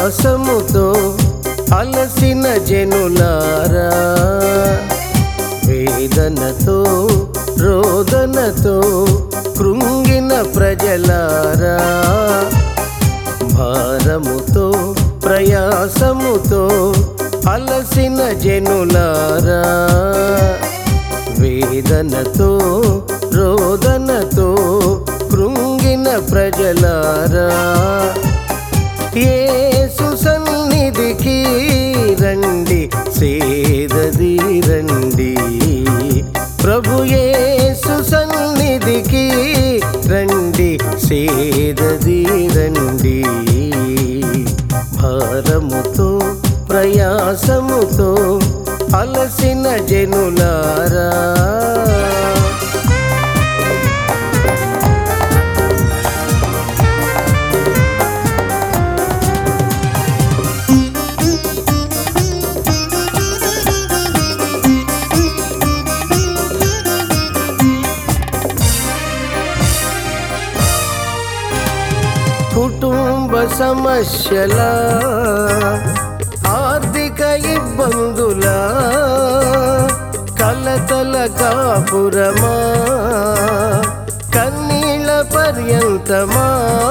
ప్రయాసముతో అలసిన జనులారా వేదనతో రోదనతో కృంగిన ప్రజలారా భారముతో ప్రయాసముతో అలసిన జనులారా వేదనతో రోదనతో కృంగిన ప్రజలారా యేసు సన్నిధికి రండి సేదది రండి ప్రభు యేసు సన్నిధికి రండి సేదది రండి భారముతో ప్రయాసముతో అలసిన జనులారా కుటుంబ సమస్యల ఆర్థిక ఇబ్బందుల కలతల కాపురమా కన్నీళ్ళ పర్యంతమా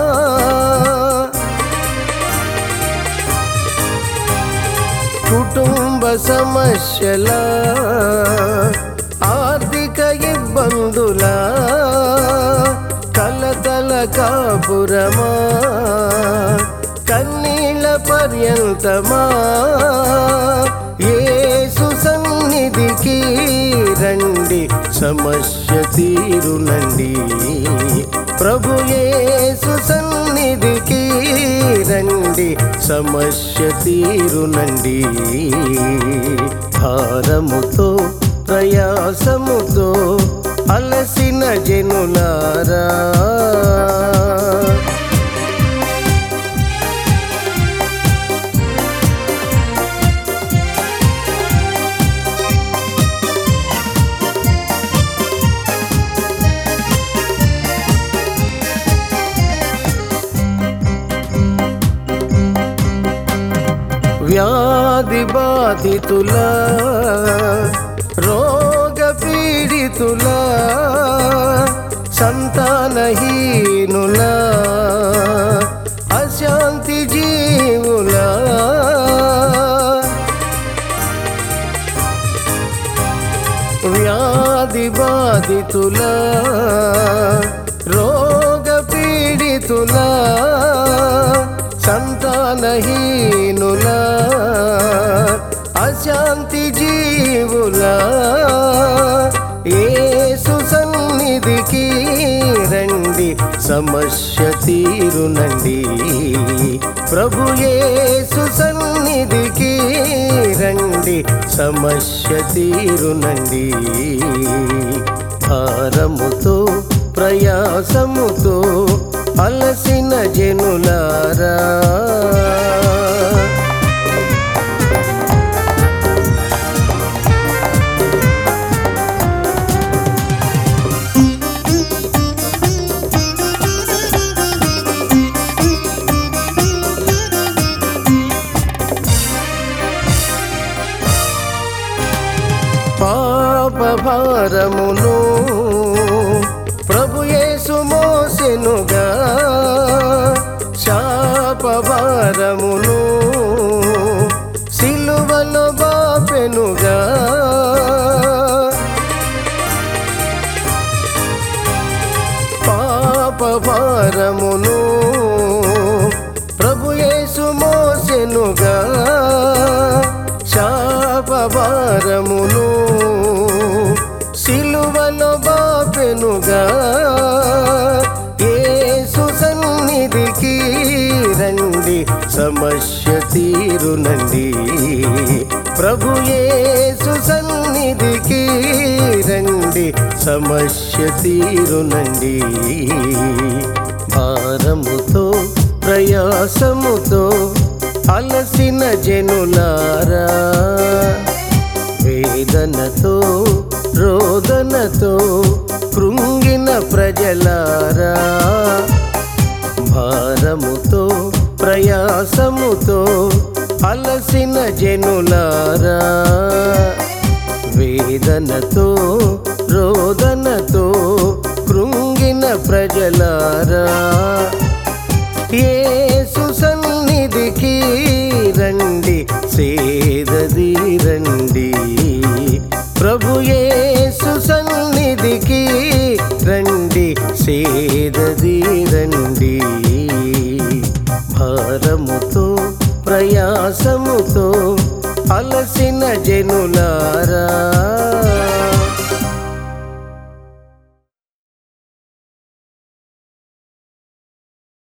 కుటుంబ సమస్యల ఆర్థిక ఇబ్బందుల కలతల కాపురమా కన్నీళ్ళ పర్యంతమా యేసు సన్నిధికి రండి సమస్య తీరునండి ప్రభు యేసు సన్నిధికి రండి సమస్య తీరునండి భారముతో ప్రయాసముతో అలసిన జనులారా వ్యాధి బాధితుల రోగ పీడితుల సంతానహీనుల అశాంతి జీవుల వ్యాధి బాధితుల రోగ పీడితుల సంతానహీనుల అశాంతి జీవుల యేసు సన్నిధికి రండి సమస్య తీరునండి ప్రభు యేసు సన్నిధికి రండి సమస్య తీరునండి భారముతో ప్రయాసముతో అలసిన జనులారా పాప భారమును ప్రభు యేసు మోసెనుగా శాప భారమును సిలువలో బాపెనుగా పాప భారమును ప్రభు యేసు మోసెనుగా శాప భారమును సిలువలో బాపెనుగా యేసు సన్నిధికి రండి సమస్య తీరునండి ప్రభు యేసు సన్నిధికి రండి సమస్య తీరునండి భారముతో ప్రయాసముతో అలసిన జనులారా వేదనతో రోదనతో కృంగిన ప్రజలారా భారముతో ప్ర ప్రయాసముతో అలసిన జనులారా వేదనతో రోదనతో కృంగిన ప్రజలారా యేసు సన్నిధికి రండి సేదది రండి ప్రభు యేసు సన్నిధికి రండి సేదది రండి భారముతో ప్రయాసముతో అలసిన జనులారా